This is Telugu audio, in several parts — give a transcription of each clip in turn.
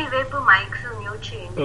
మీ వైపు మైక్స్ మ్యూట్ చేయండి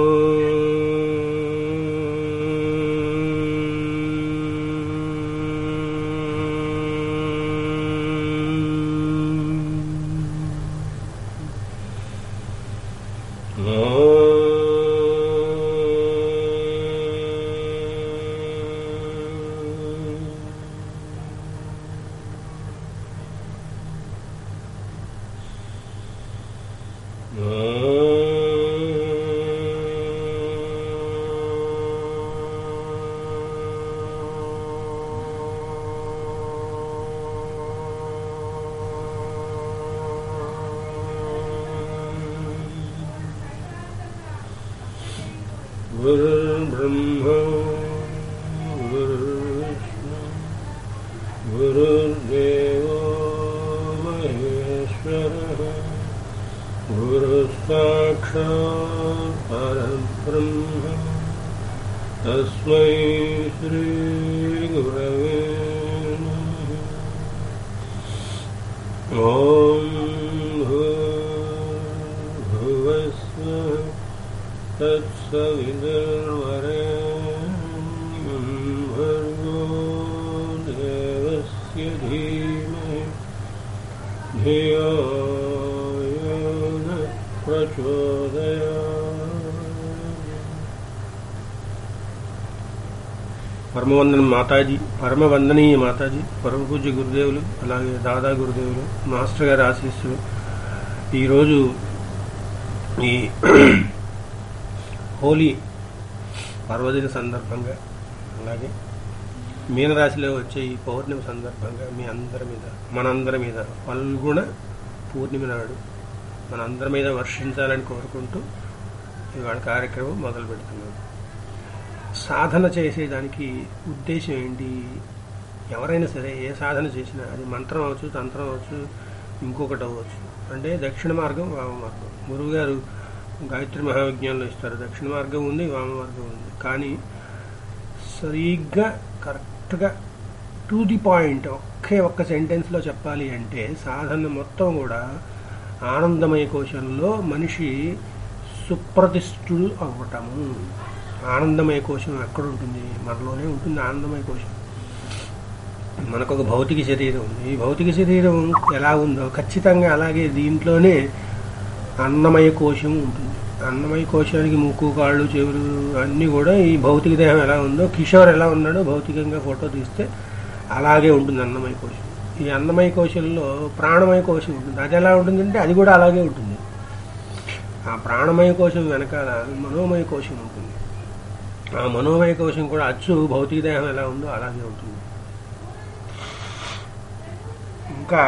गुरुर्ब्रह्मा गुरुर्विष्णु गुरुर्देवो महेश्वरः गुरुसाक्षात् परब्रह्म तस्मै श्रीगुरवे नमः ॐ भूर्भुवस्वः तत्सविदुर्वरेण्यं भर्गो देवस्य धीमहि धियो यो न ప్రచోదయాత్ పరమవందన మాతాజీ పరమవందనీయ మాతాజీ పరమ పూజ్య గురుదేవులు అలాగే దాదా గురుదేవులు మాస్టర్ గారి ఆశీస్సులు ఈరోజు ఈ హోలీ పర్వదిన సందర్భంగా అలాగే మీనరాశిలో వచ్చే ఈ పౌర్ణమి సందర్భంగా మీ అందరి మీద మనందరి మీద పల్గుణ పూర్ణిమ నాడు మనందరి మీద వర్షించాలని కోరుకుంటూ ఇవాళ కార్యక్రమం మొదలు పెడుతున్నాం సాధన చేసేదానికి ఉద్దేశం ఏంటి ఎవరైనా సరే ఏ సాధన చేసినా అది మంత్రం అవ్వచ్చు తంత్రం అవ్వచ్చు ఇంకొకటి అవ్వచ్చు అంటే దక్షిణ మార్గం వామ మార్గం గురువు గారు గాయత్రి మహావిజ్ఞానంలో ఇస్తారు దక్షిణ మార్గం ఉంది వామ మార్గం ఉంది కానీ సరిగ్గా కరెక్ట్గా టు ది పాయింట్ ఒకే ఒక్క సెంటెన్స్లో చెప్పాలి అంటే సాధన మొత్తం కూడా ఆనందమయ కోశంలో మనిషి సుప్రతిష్ఠుడు అవ్వటము ఆనందమయ కోశం ఎక్కడ ఉంటుంది మనలోనే ఉంటుంది ఆనందమయ కోశం మనకు ఒక భౌతిక శరీరం ఉంది ఈ భౌతిక శరీరం ఎలా ఉందో ఖచ్చితంగా అలాగే దీంట్లోనే అన్నమయ కోశం ఉంటుంది అన్నమయ కోశానికి ముక్కు కాళ్ళు చెవులు అన్నీ కూడా ఈ భౌతిక దేహం ఎలా ఉందో కిషోర్ ఎలా ఉన్నాడో భౌతికంగా ఫోటో తీస్తే అలాగే ఉంటుంది అన్నమయ కోశం ఈ అన్నమయ కోశంలో ప్రాణమయ కోశం ఉంటుంది అది ఎలా ఉంటుందంటే అది కూడా అలాగే ఉంటుంది ఆ ప్రాణమయ కోశం వెనకాల మనోమయ కోశం ఉంటుంది ఆ మనోమయ కోశం కూడా అచ్చు భౌతిక దేహం ఎలా ఉందో అలాగే ఉంటుంది ఇంకా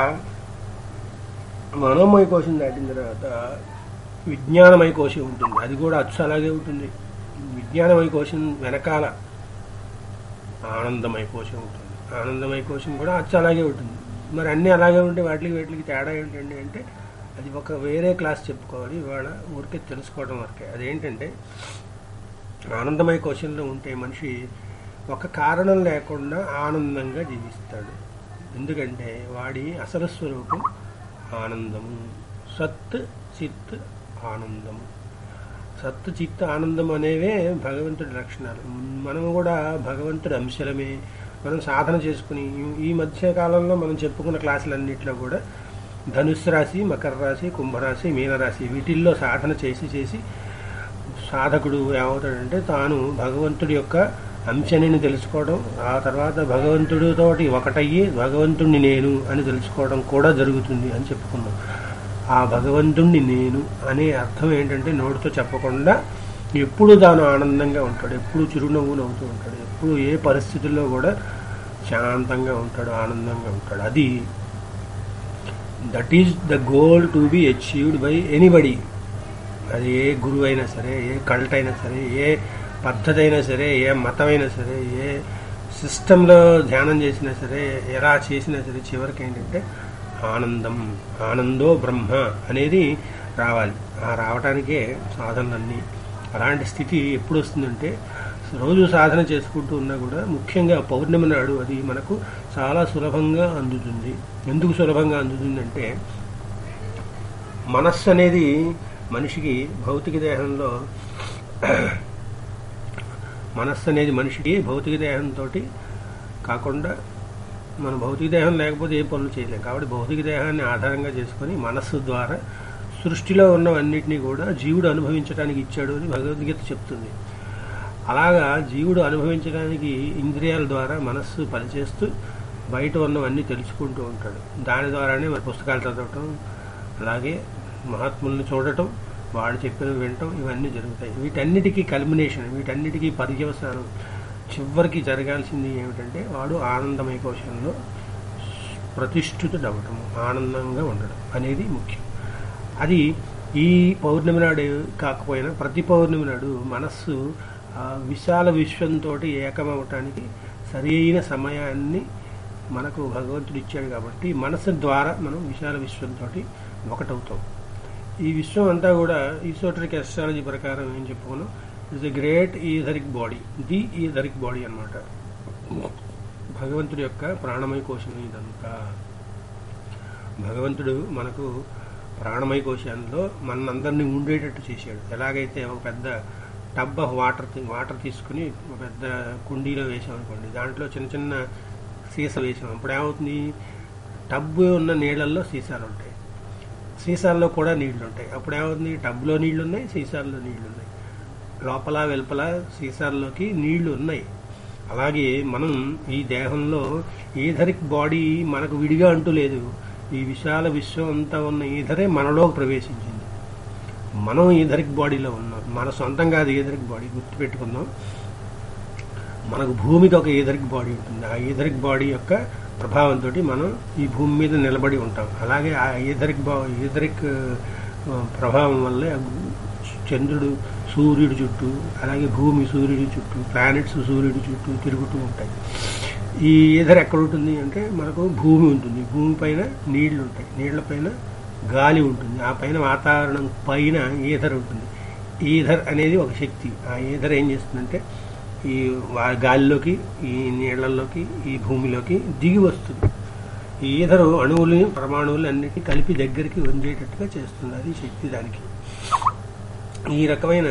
మనోమయ కోశం దాటిన తర్వాత విజ్ఞానమయ కోశం ఉంటుంది అది కూడా అచ్చు అలాగే ఉంటుంది విజ్ఞానమయ కోశం వెనకాల ఆనందమయ కోశం ఉంటుంది ఆనందమయ కోశం కూడా అచ్చు అలాగే ఉంటుంది మరి అన్నీ అలాగే ఉంటే వాటికి వీటికి తేడా ఏంటండి అంటే అది ఒక వేరే క్లాస్ చెప్పుకోవాలి ఇవాళ ఊరికే తెలుసుకోవడం వరకే అదేంటంటే ఆనందమయ కోశంలో ఉంటే మనిషి ఒక కారణం లేకుండా ఆనందంగా జీవిస్తాడు ఎందుకంటే వాడి అసలు స్వరూపం ఆనందము సత్ చిత్ ఆనందము సత్ చిత్ ఆనందం అనేవే భగవంతుడి లక్షణాలు మనం కూడా భగవంతుడి అంశలమే మనం సాధన చేసుకుని ఈ- ఈ మధ్య కాలంలో మనం చెప్పుకున్న క్లాసులన్నింటిలో కూడా ధనుస్సు రాశి మకర రాశి కుంభరాశి మీనరాశి వీటిల్లో సాధన చేసి చేసి సాధకుడు ఏమవుతాడంటే తాను భగవంతుడి యొక్క అంశనిని తెలుసుకోవడం ఆ తర్వాత భగవంతుడితోటి ఒకటయ్యి భగవంతుణ్ణి నేను అని తెలుసుకోవడం కూడా జరుగుతుంది అని చెప్పుకున్నాం ఆ భగవంతుణ్ణి నేను అనే అర్థం ఏంటంటే నోటితో చెప్పకుండా ఎప్పుడు తాను ఆనందంగా ఉంటాడు ఎప్పుడు చిరునవ్వు నవ్వుతూ ఉంటాడు ఎప్పుడు ఏ పరిస్థితుల్లో కూడా శాంతంగా ఉంటాడు ఆనందంగా ఉంటాడు అది that is the goal to be achieved by anybody అది ఏ గురువు అయినా సరే ఏ కల్ట్ అయినా సరే ఏ పద్ధతి అయినా సరే ఏ మతం అయినా సరే ఏ సిస్టంలో ధ్యానం చేసినా సరే ఎలా చేసినా సరే చివరికి ఏంటంటే ఆనందం ఆనందో బ్రహ్మ అనేది రావాలి ఆ రావటానికే సాధనలన్నీ అలాంటి స్థితి ఎప్పుడు వస్తుందంటే రోజు సాధన చేసుకుంటూ ఉన్నా కూడా ముఖ్యంగా పౌర్ణమి నాడు అది మనకు చాలా సులభంగా అందుతుంది ఎందుకు సులభంగా అందుతుందంటే మనస్సు అనేది మనిషికి భౌతిక దేహంలో మనస్సు అనేది మనిషికి భౌతిక దేహంతో కాకుండా మన భౌతిక దేహం లేకపోతే ఏ పనులు చేయలేం కాబట్టి భౌతిక దేహాన్ని ఆధారంగా చేసుకొని మనస్సు ద్వారా సృష్టిలో ఉన్నవన్నిటినీ కూడా జీవుడు అనుభవించడానికి ఇచ్చాడు అని భగవద్గీత చెప్తుంది అలాగా జీవుడు అనుభవించడానికి ఇంద్రియాల ద్వారా మనస్సు పనిచేస్తూ బయట ఉన్నవన్నీ తెలుసుకుంటూ ఉంటాడు దాని ద్వారానే మన పుస్తకాలు చదవటం అలాగే మహాత్ముల్ని చూడటం వాడు చెప్పినవి వినటం ఇవన్నీ జరుగుతాయి వీటన్నిటికీ కల్మినేషన్ వీటన్నిటికీ పర్యవసానం చివరికి జరగాల్సింది ఏమిటంటే వాడు ఆనందమయ కోశంలో ప్రతిష్ఠితుడవటం ఆనందంగా ఉండడం అనేది ముఖ్యం అది ఈ పౌర్ణమి నాడు కాకపోయినా ప్రతి పౌర్ణమి నాడు మనస్సు ఆ విశాల విశ్వంతో ఏకమవటానికి సరైన సమయాన్ని మనకు భగవంతుడు ఇచ్చాడు కాబట్టి మనస్సు ద్వారా మనం విశాల విశ్వంతో ఒకటవుతాం ఈ విశ్వం అంతా కూడా ఈసోటరిక్ ఎస్ట్రాలజీ ప్రకారం ఏం చెప్పుకున్నాం is a great etheric body the etheric body అన్నమాట భగవంతుడి యొక్క ప్రాణమయ కోశం ఇదంతా భగవంతుడు మనకు ప్రాణమయ కోశాల్లో మనందరినీ ఉండేటట్టు చేశాడు ఎలాగైతే ఒక పెద్ద టబ్ ఆఫ్ వాటర్ తీ- వాటర్ తీసుకుని ఒక పెద్ద కుండీలో వేసాం అనుకోండి దాంట్లో చిన్న చిన్న సీసాలు వేసాం అప్పుడు ఏమవుతుంది టబ్ ఉన్న నీళ్ళల్లో సీసాలు ఉంటాయి సీసాల్లో కూడా నీళ్లు ఉంటాయి అప్పుడు ఏమవుతుంది టబ్లో నీళ్లు ఉన్నాయి సీసాల్లో నీళ్లు ఉన్నాయి లోపల వెలుపల సీసాల్లోకి నీళ్లు ఉన్నాయి అలాగే మనం ఈ దేహంలో ఈథరిక్ బాడీ మనకు విడిగా అంటూ లేదు ఈ విశాల విశ్వం అంతా ఉన్న ఈథరే మనలో ప్రవేశించింది మనం ఈథరిక్ బాడీలో ఉన్నాం మన సొంతం కాదు ఈథరిక్ బాడీ గుర్తుపెట్టుకుందాం మనకు భూమికి ఒక ఈథరిక్ బాడీ ఉంటుంది ఆ ఈథరిక్ బాడీ యొక్క ప్రభావంతో మనం ఈ భూమి మీద నిలబడి ఉంటాం అలాగే ఆ ఈథరిక్ బా ఈథరిక్ ఆ, ప్రభావం వల్లే ఆ చంద్రుడు సూర్యుడి చుట్టూ అలాగే భూమి సూర్యుడి చుట్టూ ప్లానెట్స్ సూర్యుడి చుట్టూ తిరుగుతూ ఉంటాయి ఈ ఈథర్ ఎక్కడ ఉంటుంది అంటే మనకు భూమి ఉంటుంది భూమి పైన నీళ్లు ఉంటాయి నీళ్ల పైన గాలి ఉంటుంది ఆ పైన వాతావరణం పైన ఈథర్ ఉంటుంది ఈథర్ అనేది ఒక శక్తి ఆ ఈథర్ ఏం చేస్తుందంటే ఈ వా- గాలిలోకి ఈ నీళ్లలోకి ఈ భూమిలోకి దిగి వస్తుంది ఈ ఈథరు అణువులు పరమాణువులు అన్నిటినీ కలిపి దగ్గరికి వందేటట్టుగా చేస్తుంది అది శక్తి దానికి ఈ రకమైన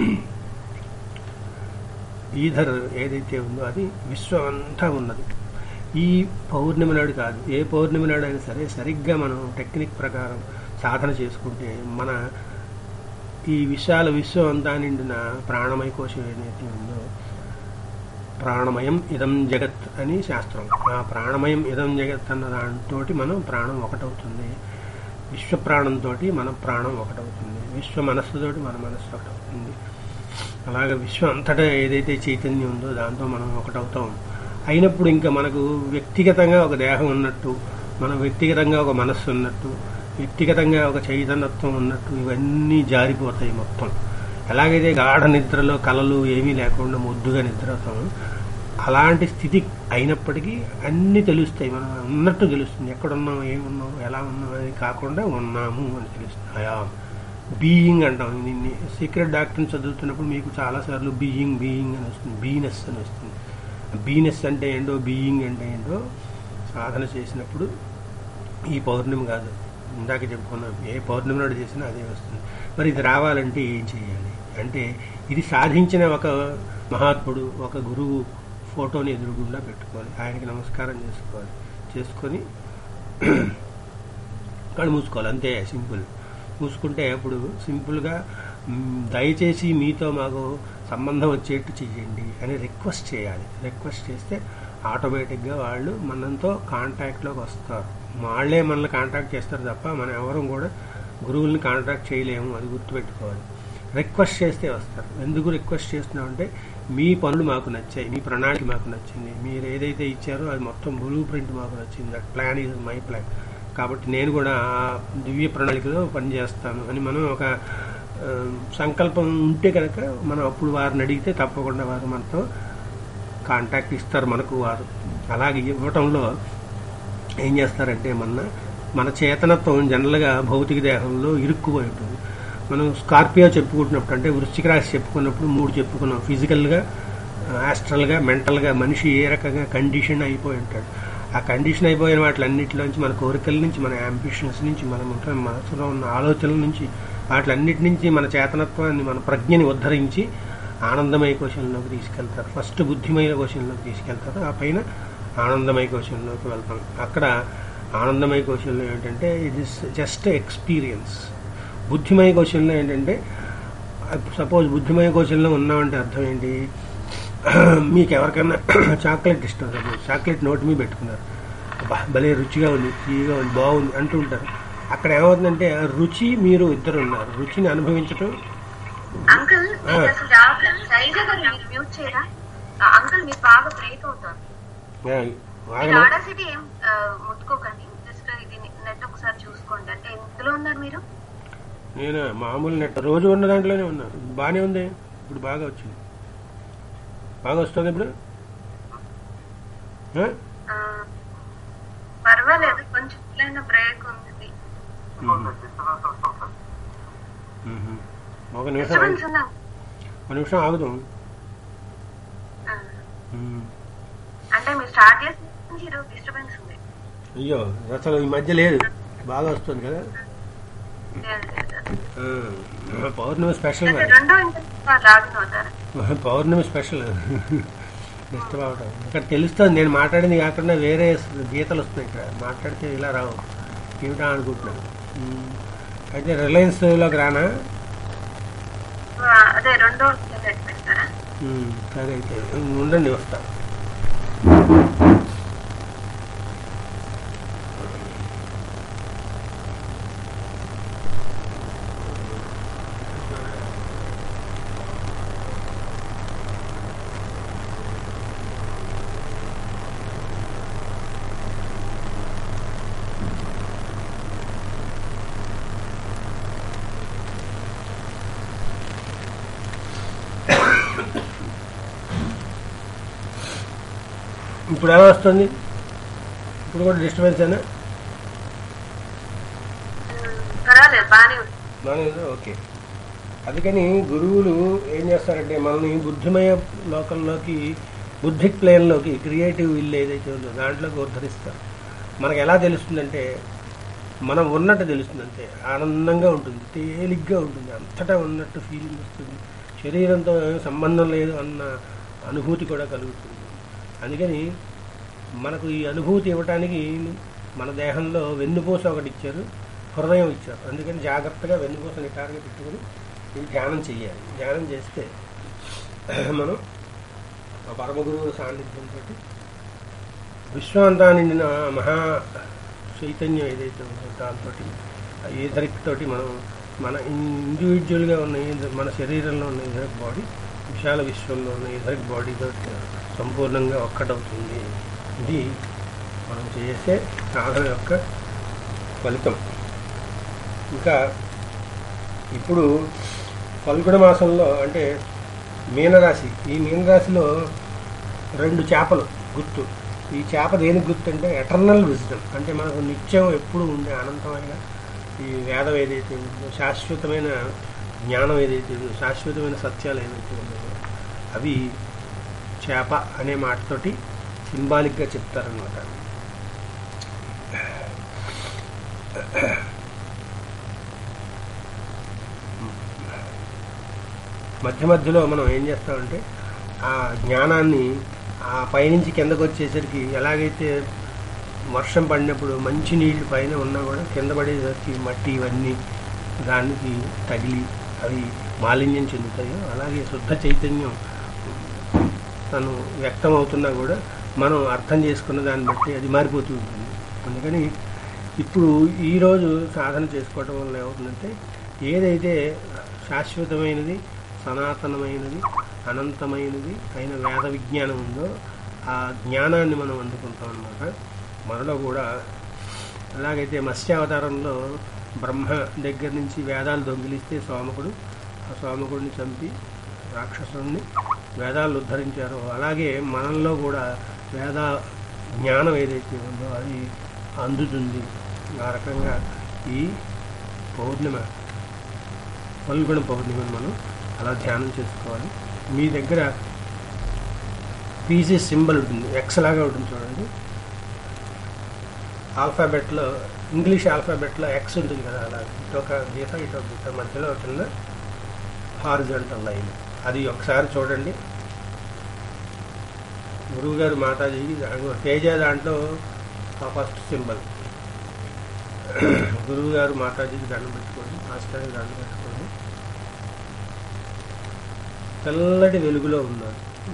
ఈధర్ ఏదైతే ఉందో అది విశ్వం అంతా ఉన్నది ఈ పౌర్ణమి నాడు కాదు ఏ పౌర్ణమి నాడు అయినా సరే సరిగ్గా మనం టెక్నిక్ ప్రకారం సాధన చేసుకుంటే మన ఈ విశాల విశ్వం అంతా నిండిన ప్రాణమయ కోశం ఏదైతే ఉందో ప్రాణమయం ఇదం జగత్ అని శాస్త్రం ఆ ప్రాణమయం ఇదం జగత్ అన్న దాంతో మనం ప్రాణం ఒకటవుతుంది విశ్వ ప్రాణంతో మన ప్రాణం ఒకటవుతుంది విశ్వ మనస్సుతోటి మన మనస్సు ఒకటవుతుంది అలాగే విశ్వం అంతటా ఏదైతే చైతన్యం ఉందో దాంతో మనం ఒకటవుతాం అయినప్పుడు ఇంకా మనకు వ్యక్తిగతంగా ఒక దేహం ఉన్నట్టు మన వ్యక్తిగతంగా ఒక మనస్సు ఉన్నట్టు వ్యక్తిగతంగా ఒక చైతన్యత్వం ఉన్నట్టు ఇవన్నీ జారిపోతాయి మొత్తం ఎలాగైతే గాఢ నిద్రలో కలలు ఏమీ లేకుండా ముద్దుగా నిద్రవుతాం అలాంటి స్థితి అయినప్పటికీ అన్నీ తెలుస్తాయి మనం ఉన్నట్టు తెలుస్తుంది ఎక్కడున్నాం ఏమున్నాం ఎలా ఉన్నాం అని కాకుండా ఉన్నాము అని తెలుస్తుంది అయా బీయింగ్ అంటాం దీన్ని సీక్రెట్ డాక్టర్ని చదువుతున్నప్పుడు మీకు చాలాసార్లు బీయింగ్ బీయింగ్ అని వస్తుంది బీనెస్ అని వస్తుంది బీనెస్ అంటే ఏంటో బీయింగ్ అంటే ఏంటో సాధన చేసినప్పుడు ఈ పౌర్ణమి కాదు ఇందాక చెప్పుకున్నాం ఏ పౌర్ణమి నాడు చేసినా అదే వస్తుంది మరి ఇది రావాలంటే ఏం చేయాలి అంటే ఇది సాధించిన ఒక మహాత్ముడు ఒక గురువు ఫోటోని ఎదురుగుండా పెట్టుకోవాలి ఆయనకి నమస్కారం చేసుకోవాలి చేసుకొని కళ్ళు మూసుకోవాలి అంతే సింపుల్ మూసుకుంటే అప్పుడు సింపుల్గా మ్, దయచేసి మీతో మాకు సంబంధం వచ్చేట్టు చెయ్యండి అని రిక్వెస్ట్ చేయాలి రిక్వెస్ట్ చేస్తే ఆటోమేటిక్గా వాళ్ళు మనతో కాంటాక్ట్లోకి వస్తారు వాళ్ళే మనల్ని కాంటాక్ట్ చేస్తారు తప్ప మనం ఎవరం కూడా గురువుల్ని కాంటాక్ట్ చేయలేము అది గుర్తుపెట్టుకోవాలి రిక్వెస్ట్ చేస్తే వస్తారు ఎందుకు రిక్వెస్ట్ చేస్తున్నామంటే మీ పనులు మాకు నచ్చాయి మీ ప్రణాళిక మాకు నచ్చింది మీరు ఏదైతే ఇచ్చారో అది మొత్తం బ్లూ ప్రింట్ మాకు నచ్చింది that plan is my plan కాబట్టి నేను కూడా ఆ దివ్య ప్రణాళికలో పనిచేస్తాను అని మనం ఒక ఆ, సంకల్పం ఉంటే కనుక మనం అప్పుడు వారిని అడిగితే తప్పకుండా వారు మనతో కాంటాక్ట్ ఇస్తారు మనకు వారు అలాగే ఇవ్వటంలో ఏం చేస్తారంటే మన మన చేతనత్వం జనరల్గా భౌతిక దేహంలో ఇరుక్కుపోయి ఉంటుంది మనం స్కార్పియో చెప్పుకుంటున్నప్పుడు అంటే వృశ్చిక రాశి చెప్పుకున్నప్పుడు మూడు చెప్పుకున్నాం ఫిజికల్గా ఆస్ట్రల్గా మెంటల్గా మనిషి ఏ రకంగా కండిషన్ అయిపోయి ఉంటాడు ఆ కండిషన్ అయిపోయిన వాటిలన్నిటిలోంచి మన కోరికల నుంచి మన అంబిషన్స్ నుంచి మన మన మనసులో ఉన్న ఆలోచనల నుంచి వాటిలన్నిటి నుంచి మన చేతనత్వాన్ని మన ప్రజ్ఞని ఉద్ధరించి ఆనందమయ కోశంలోకి తీసుకెళ్తారు ఫస్ట్ బుద్ధిమయ కోశంలోకి తీసుకెళ్తారు ఆ పైన ఆనందమయ కోశంలోకి వెళ్తాం అక్కడ ఆనందమయ కోశంలో ఏంటంటే ఇది జస్ట్ ఎక్స్పీరియన్స్ బుద్ధిమయ కోశంలో ఏంటంటే సపోజ్ బుద్ధిమయ కోశంలో ఉన్నామంటే అర్థం ఏంటి మీకు ఎవరికైనా చాక్లెట్ ఇష్టం సపోజ్ చాక్లెట్ నోటి మీద పెట్టుకున్నారు అబ్బా భలే రుచిగా ఉంది తీయగా ఉంది బాగుంది అంటూ ఉంటారు అక్కడ ఏమవుతుందంటే ఆ రుచి మీరు ఇద్దరు ఉన్నారు రుచిని అనుభవించటం అంకుల్ మీకు అసలు రావట్లేదు శైలజ గారు మీరు మ్యూట్ చేయరా ఆ, అంకుల్ మీరు బాగా బ్రేక్ అవుతారు ఆ, మీరు ఆగను. ఆడాసిటీ ఏం ఆ, ముట్టుకోకండి జస్ట్ ఇది నెట్ ఒకసారి చూసుకోండి అంటే ఎందులో ఉన్నారు మీరు నేను మామూలు నెట్ రోజు ఉన్న దాంట్లోనే ఉన్నాను బాగానే ఉంది ఇప్పుడు బాగా వచ్చింది బాగా వస్తుంది ఇప్పుడు ఆ? ఆ, పర్వాలేదు కొంచెం ఇట్లైనా బ్రేక్ ఉంది మ్మ్. ఒక నిమిషం డిస్టర్బెన్స్ ఉందా ఒక నిమిషం ఆగుదాం ఆ, మ్మ్. అంటే మీరు స్టార్ట్ చేసిన నుంచి ఈరోజు డిస్టర్బెన్స్ ఉంది అయ్యో అసలు ఈ మధ్య లేదు బాగా వస్తుంది కదా లేదు, లేదు. ఆ, పౌర్ణమి స్పెషల్ అంటే మరి రెండో ఇంటర్ లాగిన్ అవుతారు పౌర్ణమి స్పెషల్ డిస్టర్బ్ అవటం ఇక్కడ తెలుస్తుంది నేను మాట్లాడింది కాకుండా వేరే గీతలు వస్తున్నాయి ఇక్కడ మాట్లాడితే ఇలా రావు ఏమిటా అనుకుంటున్నాను మ్మ్. అయితే రిలయన్స్లోకి రానా ఆ, అదే రెండో నెట్ పెడతారా మ్మ్. సరే అయితే ఉండండి వస్తా ఇప్పుడు ఎలా వస్తుంది ఇప్పుడు కూడా డిస్టర్బెన్స్ అయినా ఉమ్, పర్వాలేదు బాగానే ఉంది బాగానే ఉందా? ఓకే అందుకని గురువులు ఏం చేస్తారంటే మనల్ని బుద్ధిమయ లోకంలోకి బుద్ధిక్ ప్లేన్లోకి క్రియేటివ్ విల్ ఏదైతే ఉందో దాంట్లోకి ఉద్ధరిస్తారు మనకు ఎలా తెలుస్తుందంటే మనం ఉన్నట్టు తెలుస్తుంది అంతే ఆనందంగా ఉంటుంది తేలిగ్గా ఉంటుంది అంతటా ఉన్నట్టు ఫీలింగ్ వస్తుంది శరీరంతో ఏం సంబంధం లేదు అన్న అనుభూతి కూడా కలుగుతుంది అందుకని మనకు ఈ అనుభూతి ఇవ్వటానికి మన దేహంలో వెన్నుపూస ఒకటి ఇచ్చారు హృదయం ఇచ్చారు అందుకని జాగ్రత్తగా వెన్నుపూసని టార్గెట్ పెట్టుకుని ఇది ధ్యానం చేయాలి ధ్యానం చేస్తే మనం ఆ పరమ గురువు సాన్నిధ్యంతో విశ్వాంతా నిండిన మహా చైతన్యం ఏదైతే ఉందో దాంతో ఈథరిక్ తోటి మనం మన ఇండివిజువల్గా ఉన్న ఈ- మన శరీరంలో ఉన్న ఈథరిక్ బాడీ విశాల విశ్వంలో ఉన్న ఈథరిక్ బాడీతో సంపూర్ణంగా ఒక్కటవుతుంది ఇది మనం చేసే సాధన యొక్క ఫలితం ఇంకా ఇప్పుడు ఫల్గుణ మాసంలో అంటే మీనరాశి ఈ మీనరాశిలో రెండు చేపలు గుర్తు ఈ చేప దేనికి గుర్తు అంటే ఎటర్నల్ విజ్డమ్ అంటే మనకు నిత్యం ఎప్పుడు ఉండే అనంతమైన ఈ వేదం ఏదైతే ఉందో శాశ్వతమైన జ్ఞానం ఏదైతే ఉందో శాశ్వతమైన సత్యాలు ఏవైతే ఉన్నాయో అవి చేప అనే మాటతోటి సింబాలిక్గా చెప్తారనమాట మధ్య మధ్యలో మనం ఏం చేస్తామంటే ఆ జ్ఞానాన్ని ఆ పైనుంచి కిందకు వచ్చేసరికి ఎలాగైతే వర్షం పడినప్పుడు మంచి నీళ్లు పైన ఉన్నా కూడా కింద పడేసరికి మట్టి ఇవన్నీ దానికి తగిలి అవి మాలిన్యం చెందుతాయో అలాగే శుద్ధ చైతన్యం తను వ్యక్తం అవుతున్నా కూడా మనం అర్థం చేసుకున్న దాన్ని బట్టి అది మారిపోతూ ఉంటుంది అందుకని ఇప్పుడు ఈరోజు సాధన చేసుకోవటం వల్ల ఏమవుతుందంటే ఏదైతే శాశ్వతమైనది సనాతనమైనది అనంతమైనది అయిన వేద విజ్ఞానం ఉందో ఆ జ్ఞానాన్ని మనం అందుకుంటాం అన్నమాట మనలో కూడా ఎలాగైతే మత్స్యావతారంలో బ్రహ్మ దగ్గర నుంచి వేదాలు దొంగిలిస్తే సోమకుడు ఆ సోమకుడిని చంపి రాక్షసుడిని వేదాలు ఉద్ధరించారో అలాగే మనల్లో కూడా వేద జ్ఞానం ఏదైతే ఉందో అది అందుతుంది ఆ రకంగా ఈ పౌర్ణిమ ఫల్గుణ పౌర్ణిమను మనం అలా ధ్యానం చేసుకోవాలి మీ దగ్గర పీసీ సింబల్ ఉంటుంది ఎక్స్ లాగా ఉంటుంది చూడండి ఆల్ఫాబెట్లో ఇంగ్లీష్ ఆల్ఫాబెట్లో ఎక్స్ ఉంటుంది కదా అలా ఇటు ఒక గీత ఇటు ఒక గీత మధ్యలో కింద హారిజంటల్ లైన్ అది ఒకసారి చూడండి గురువుగారు మాతాజీకి దా- తేజ దాంట్లో ఆ ఫస్ట్ సింబల్ గురువుగారు మాతాజీకి దండం పెట్టుకోండి మాస్టర్కి దండం పెట్టుకోండి తెల్లటి వెలుగులో ఉన్నారు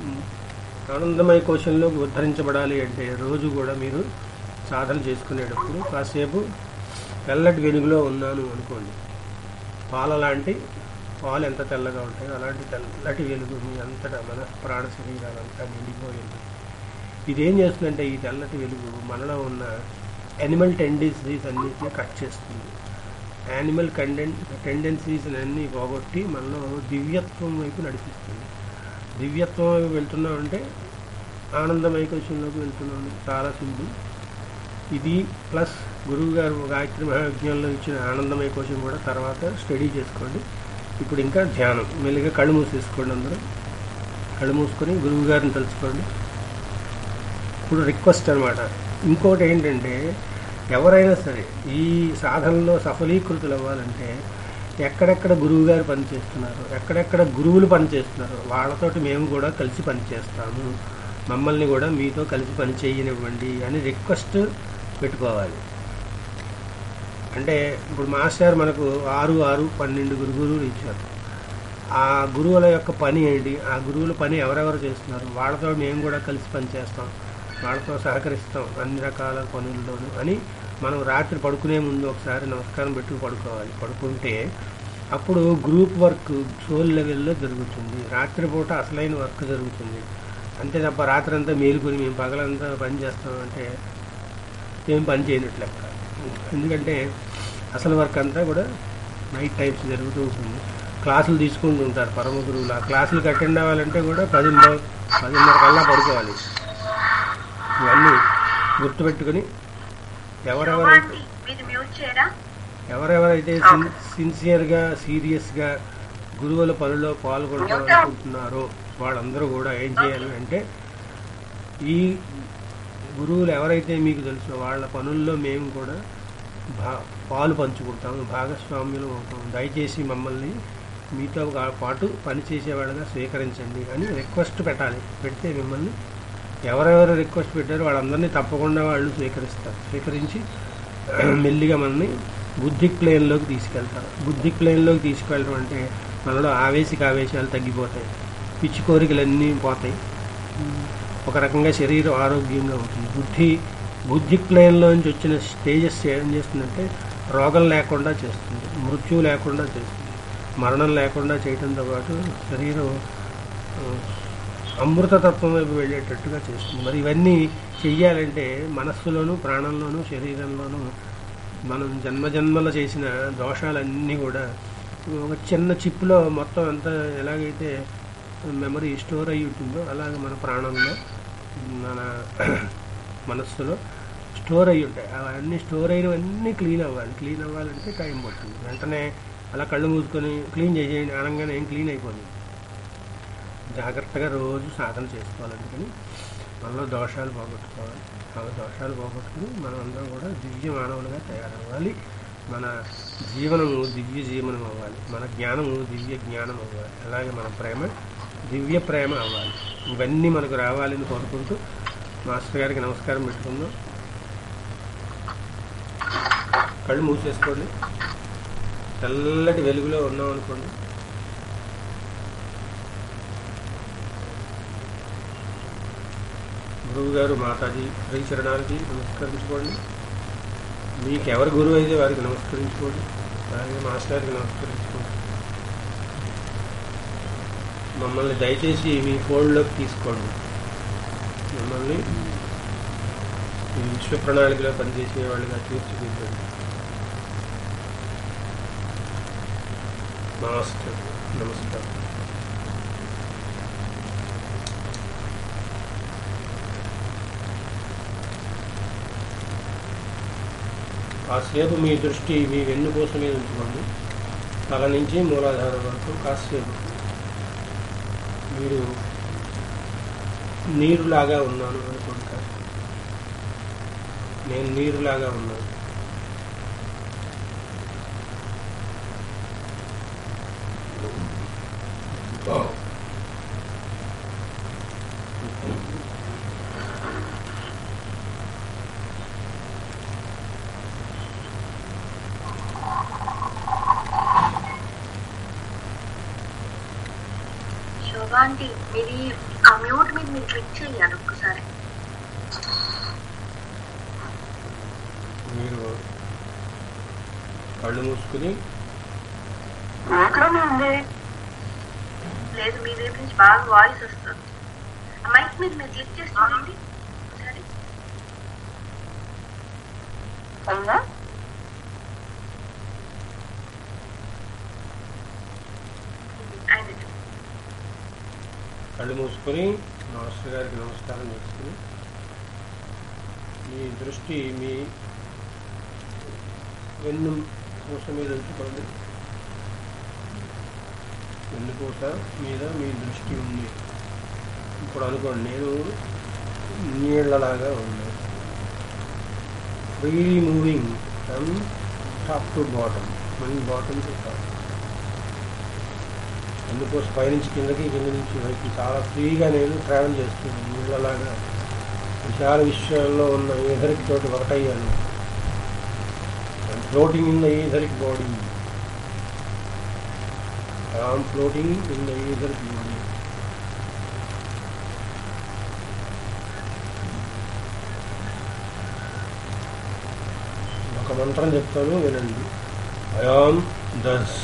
ఆనందమయ కోశంలోకి ఉద్ధరించబడాలి అంటే రోజు కూడా మీరు సాధన చేసుకునేటప్పుడు కాసేపు తెల్లటి వెలుగులో ఉన్నాను అనుకోండి పాల లాంటి పాలు ఎంత తెల్లగా ఉంటాయో అలాంటి తెల్లటి వెలుగు మీ అంతటా మన ప్రాణ శరీరాలంతా నిండిపోయి ఉంటుంది ఇదేం చేస్తుందంటే ఈ తెల్లటి వెలుగు మనలో ఉన్న యానిమల్ టెండెన్సీస్ అన్నిటిని కట్ చేస్తుంది యానిమల్ కండెన్ టెండెన్సీస్ అన్నీ పోగొట్టి మనలో దివ్యత్వం వైపు నడిపిస్తుంది దివ్యత్వం వైపు వెళ్తున్నామంటే ఆనందమయ కోశంలోకి వెళ్తున్నాం చాలా సింపుల్ ఇది ప్లస్ గురువు గారు గాయత్రి మహావిజ్ఞానంలో ఇచ్చిన ఆనందమయ కోశం కూడా తర్వాత స్టడీ చేసుకోండి ఇప్పుడు ఇంకా ధ్యానం మెల్లిగా కళ్ళు మూసేసుకోండి అందరూ కళ్ళు మూసుకొని గురువు గారిని తలుచుకోండి ఇప్పుడు రిక్వెస్ట్ అనమాట ఇంకోటి ఏంటంటే ఎవరైనా సరే ఈ సాధనలో సఫలీకృతులు అవ్వాలంటే ఎక్కడెక్కడ గురువు గారు పనిచేస్తున్నారు ఎక్కడెక్కడ గురువులు పనిచేస్తున్నారు వాళ్ళతోటి మేము కూడా కలిసి పనిచేస్తాము మమ్మల్ని కూడా మీతో కలిసి పని చేయనివ్వండి అని రిక్వెస్ట్ పెట్టుకోవాలి అంటే ఇప్పుడు మాస్టర్ మనకు ఆరు ఆరు పన్నెండు గురువులు ఇచ్చారు ఆ గురువుల యొక్క పని ఏంటి ఆ గురువుల పని ఎవరెవరు చేస్తున్నారు వాళ్ళతో మేము కూడా కలిసి పనిచేస్తాం వాళ్ళతో సహకరిస్తాం అన్ని రకాల పనుల్లోనూ అని మనం రాత్రి పడుకునే ముందు ఒకసారి నమస్కారం పెట్టుకు పడుకోవాలి పడుకుంటే అప్పుడు గ్రూప్ వర్క్ సోల్ లెవెల్లో జరుగుతుంది రాత్రిపూట అసలైన వర్క్ జరుగుతుంది అంతే తప్ప రాత్రి అంతా మేలుకొని మేము పగలంతా పని చేస్తామంటే ఏం పని చేయనట్లు లెక్క ఎందుకంటే అసలు వర్క్ అంతా కూడా నైట్ టైమ్స్ జరుగుతూ ఉంటుంది క్లాసులు తీసుకుంటూ ఉంటారు పరమ గురువులు ఆ క్లాసులకు అటెండ్ అవ్వాలంటే కూడా పదిన్నర పదిన్నర కల్లా పడుకోవాలి ఇవన్నీ గుర్తుపెట్టుకొని ఎవరెవరైతే ఆంటీ మీరు మ్యూట్ చేయరా ఎవరెవరైతే సిన్- సిన్సియర్గా సీరియస్గా గురువుల పనిలో పాల్గొనాలనుకుంటున్నారో వాళ్ళందరూ కూడా ఏం చేయాలి అంటే ఈ గురువులు ఎవరైతే మీకు తెలుసో వాళ్ళ పనుల్లో మేము కూడా భా పాలు పంచుకుంటాము భాగస్వామ్యులు అవుతాం దయచేసి మమ్మల్ని మీతో గా- పాటు పనిచేసే వాళ్ళగా స్వీకరించండి అని రిక్వెస్ట్ పెట్టాలి పెడితే మిమ్మల్ని ఎవరెవరు రిక్వెస్ట్ పెట్టారో వాళ్ళందరినీ తప్పకుండా వాళ్ళు స్వీకరిస్తారు స్వీకరించి మెల్లిగా మనల్ని బుద్ధిక్ ప్లేన్లోకి తీసుకెళ్తారు బుద్ధిక్ ప్లేన్లోకి తీసుకెళ్ళడం అంటే మనలో ఆవేశిక ఆవేశాలు తగ్గిపోతాయి పిచ్చి కోరికలన్నీ పోతాయి ఒక రకంగా శరీరం ఆరోగ్యంగా ఉంటుంది బుద్ధి బుద్ధి ప్లేన్లో నుంచి వచ్చిన స్టేజెస్ ఏం చేస్తుందంటే రోగం లేకుండా చేస్తుంది మృత్యువు లేకుండా చేస్తుంది మరణం లేకుండా చేయడంతో పాటు శరీరం ఆ, అమృతతత్వం వైపు వెళ్ళేటట్టుగా చేస్తుంది మరి ఇవన్నీ చెయ్యాలంటే మనస్సులోను ప్రాణంలోను శరీరంలోనూ మనం జన్మజన్మల చేసిన దోషాలన్నీ కూడా ఒక చిన్న చిప్లో మొత్తం అంతా ఎలాగైతే మెమరీ స్టోర్ అయ్యి ఉంటుందో అలాగే మన ప్రాణంలో మన మనస్సులో స్టోర్ అయ్యి ఉంటాయి అవన్నీ స్టోర్ అయినవన్నీ క్లీన్ అవ్వాలి క్లీన్ అవ్వాలంటే టైం పడుతుంది వెంటనే అలా కళ్ళు మూసుకొని క్లీన్ చేసేయండి అనగానే ఏం క్లీన్ అయిపోతుంది జాగ్రత్తగా రోజు సాధన చేసుకోవాలి అందుకని మనలో దోషాలు పోగొట్టుకోవాలి ఆ దోషాలు పోగొట్టుకుని మనం అందరం కూడా దివ్య మానవులుగా తయారవ్వాలి మన జీవనము దివ్య జీవనం అవ్వాలి మన జ్ఞానము దివ్య జ్ఞానం అవ్వాలి అలాగే మన ప్రేమ దివ్య ప్రేమ అవ్వాలి ఇవన్నీ మనకు రావాలని కోరుకుంటూ మాస్టర్ గారికి నమస్కారం పెట్టుకుందాం కళ్ళు మూసేసుకోండి తెల్లటి వెలుగులో ఉన్నాం అనుకోండి గురువు గారు మాతాజీ శ్రీ చరణానికి నమస్కరించుకోండి మీకు ఎవరు గురువు అయితే వారికి నమస్కరించుకోండి అలాగే మాస్టర్ గారికి నమస్కరించుకోండి మమ్మల్ని దయచేసి మీ ఫోల్డ్లోకి తీసుకోండి మిమ్మల్ని ఈ విశ్వ ప్రణాళికలో పనిచేసే వాళ్ళుగా తీర్చిదిద్దండి మాస్టర్ నమస్కారం కాసేపు మీ దృష్టి మీ వెన్ను కోసమే ఉంచుకోండి తల నుంచి మూలాధారం వరకు కాసేపు మీరు నీరులాగా ఉన్నాను అనుకుంటారు నేను నీరులాగా ఉన్నాను శోభాంటి మీది ఆ మ్యూట్ మీద మీరు క్లిక్ చేయాలి ఒక్కసారి మీరు కళ్ళు మూసుకుని ఎక్కడనే ఉంది లేదు మీ వైపు నుంచి బాగా వాయిస్ వస్తుంది ఆ మైక్ మీద మీరు క్లిక్ చేసి చూడండి ఒకసారి అవునా అయింది కళ్ళు మూసుకొని మాస్టర్ గారికి నమస్కారం చేసుకుని మీ దృష్టి మీ వెన్ను పూస మీద ఉంచుకోండి వెన్నుపూస మీద మీ దృష్టి ఉంది ఇప్పుడు అనుకోండి నేను నీళ్లలాగా ఉంది freely moving from top to bottom మళ్ళీ బాటమ్ టు టాప్ అందుకోసం పైనుంచి కిందకి కింద నుంచి పైకి చాలా ఫ్రీగా నేను ట్రావెల్ చేస్తున్నాను నీళ్ళలాగా విశాల విశ్వాల్లో ఉన్న ఏదరికి తోటి ఒకటయ్యాను floating in the etheric body I'm floating in the etheric body ఒక మంత్రం చెప్తాను వినండి ఐఆమ్ దస్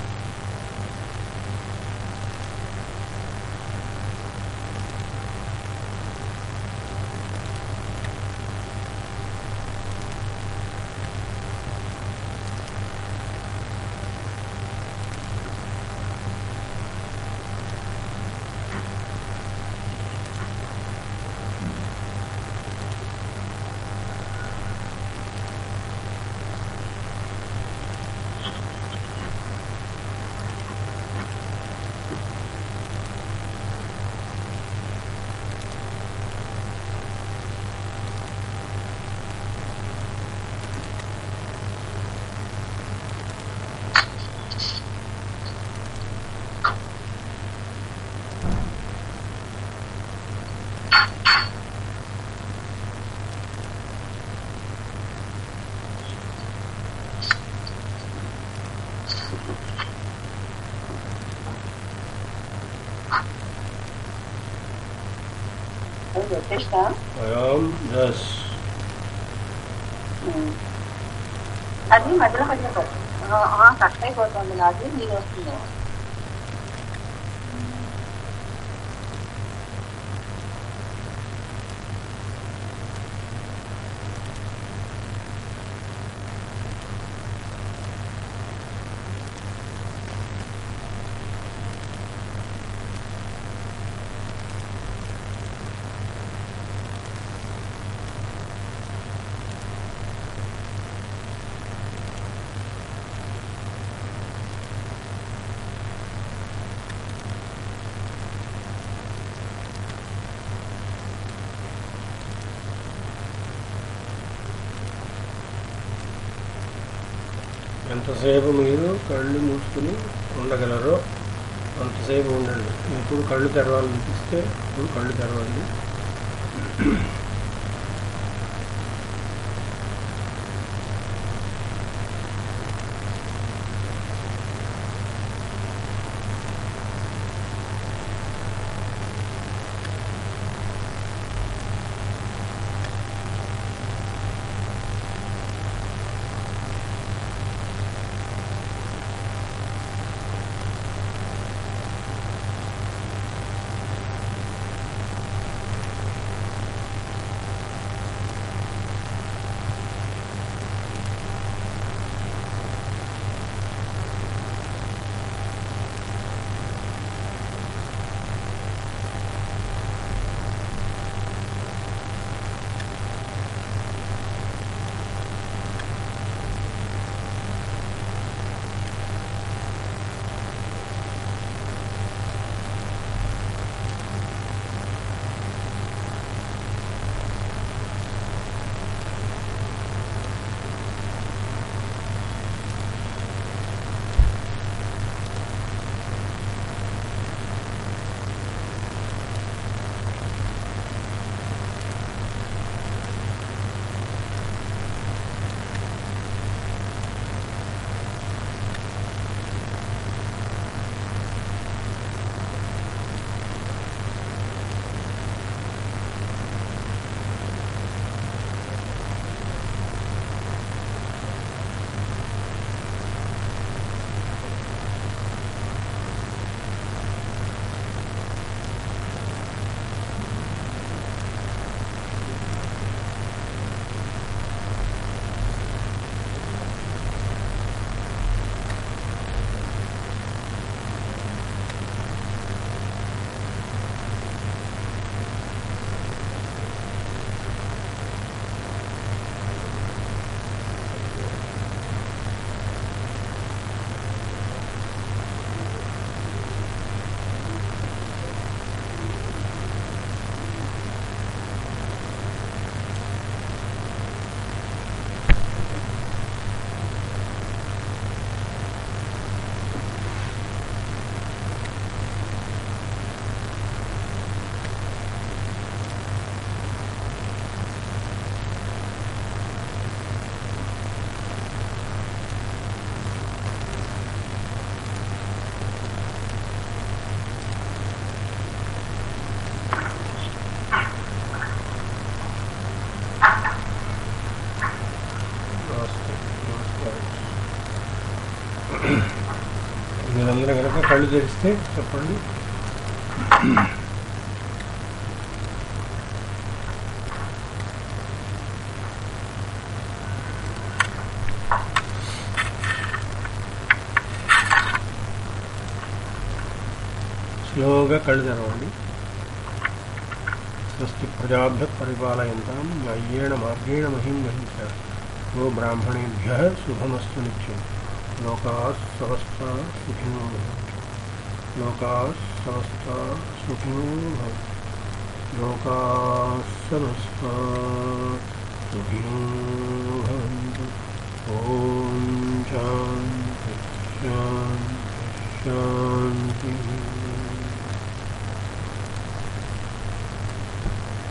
అది వచ్చేస్తా ఐఆమ్ దస్ అది మధ్యలో మధ్యలో కట్ కట్ అయిపోతుంది నాది నీరు వస్తుంది ఎంతసేపు మీరు కళ్ళు మూసుకుని ఉండగలరో అంతసేపు ఉండండి ఇప్పుడు కళ్ళు తెరవాలనిపిస్తే ఇప్పుడు కళ్ళు తెరవండి స్లోగా కళ్ళు తెరిస్తే చెప్పండి స్లోగా కళ్ళు తెరవండి స్వస్తి ప్రజాభ్య పరిపాలయంతాం న్యాయేణ మార్గేణ మహిం మహించ గో బ్రాహ్మణేభ్య శుభమస్తు నిత్యం లోకా సమస్త సుఖినో భవంతు లోకా సమస్త సుఖినో భవంతు లోకా సమస్త సుఖినో భవంతు ఓం శాంతి శాంతి శాంతి